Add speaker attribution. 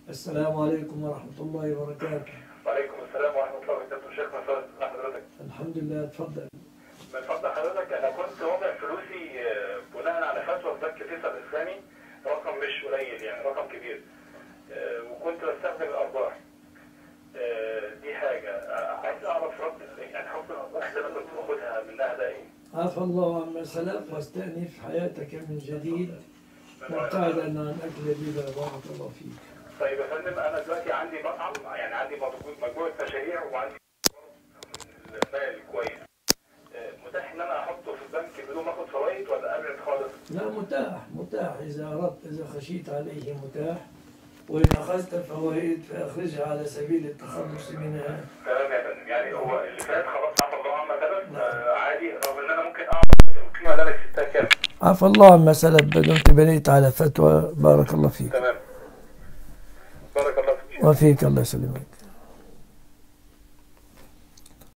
Speaker 1: السلام عليكم ورحمة الله وبركاته
Speaker 2: وعليكم السلام ورحمة الله وبركاته شيخ مساء حضرتك
Speaker 1: الحمد لله تفضل
Speaker 2: من فضل حضرتك أنا كنت واضع فلوسي آه، بناء على فتوى في بنك فيصل الإسلامي رقم مش قليل يعني رقم كبير آه، وكنت بستخدم الأرباح آه، دي حاجة آه، عايز أعرف رد يعني حكم الأرباح اللي أنا كنت باخدها منها ده إيه؟
Speaker 1: عفى الله عما سلف واستأنف حياتك من جديد وابتعد عن أكل الربا بارك الله فيك
Speaker 2: طيب يا فندم أنا دلوقتي عندي مطعم يعني عندي مجموعة- مجموعة مشاريع وعندي المال كويس آه، متاح إن أنا أحطه في البنك بدون ما آخد فوائد ولا أبعد خالص؟
Speaker 1: لا متاح متاح إذا أردت إذا خشيت عليه متاح وإن أخذت الفوائد فأخرجها على سبيل التخلص منها
Speaker 2: تمام يا فندم يعني هو اللي فات خلاص عفى الله عما سلف آه، عادي رغم ان انا ممكن اعرف القيمه اللي انا كسبتها كام
Speaker 1: عفى الله عما سلف دمت بنيت على فتوى بارك الله فيك
Speaker 2: تمام بارك الله فيك
Speaker 1: وفيك الله يسلمك